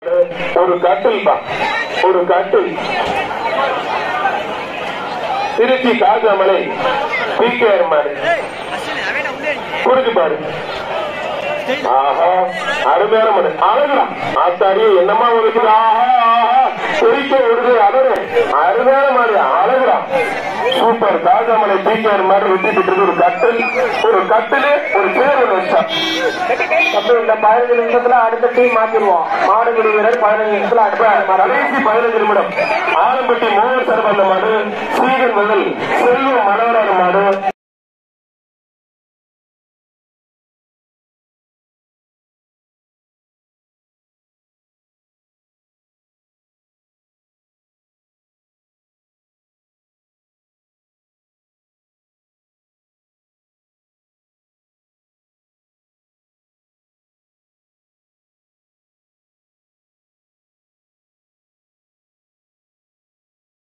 ஒரு கட்டில் தான் ஒரு கட்டில் திருச்சி காஜாமலை பிகேஆர் மாதிரி குறிச்சு பாரு ஆஹா அருமையான மனு அழகுடா ஆத்தாடி என்னமா இருக்குது ஆஹா ஆஹா குறிக்க விடுது அடரு அருமையான மாடு அழகுடா சூப்பர் காஜாமலை பிகேஆர் மாதிரி விட்டுட்டு இருக்கு ஒரு கட்டில் ஒரு கட்டில் ஒரு பேர் ஒன்று வச்சா அப்ப இந்த பதினஞ்சு நிமிஷத்துல அடுத்த டீம் மாத்திடுவோம் மாடுபிடி வீரர் பதினஞ்சு நிமிஷத்துல அடுத்த இப்ப கடைசி பதினஞ்சு நிமிடம் ஆலம்பட்டி மூவர் சரபந்த மாடு சீகன் முதல் செல்வம் மனோரான மாடு